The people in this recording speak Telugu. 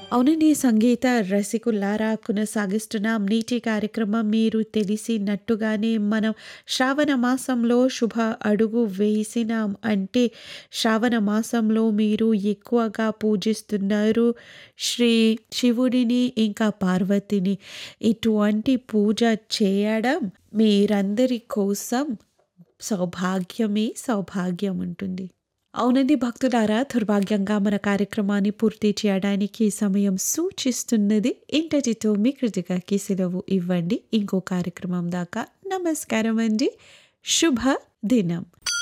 అవునండి. సంగీత రసికులారా కొనసాగిస్తున్నాం నేటి కార్యక్రమం. మీరు తెలిసినట్టుగానే మనం శ్రావణ మాసంలో శుభ అడుగు వేసినాం అంటే శ్రావణ మాసంలో మీరు ఎక్కువగా పూజిస్తున్నారు శ్రీ శివుడిని, ఇంకా పార్వతిని. ఇటువంటి పూజ చేయడం మీరందరి కోసం సౌభాగ్యమే సౌభాగ్యం ఉంటుంది. అవునండి భక్తులారా దుర్భాగ్యంగా మన కార్యక్రమాన్ని పూర్తి చేయడానికి సమయం సూచిస్తున్నది. ఇంతటితో మీ కృతికకి సెలవు ఇవ్వండి. ఇంకో కార్యక్రమం దాకా నమస్కారం అండి. శుభ దినం.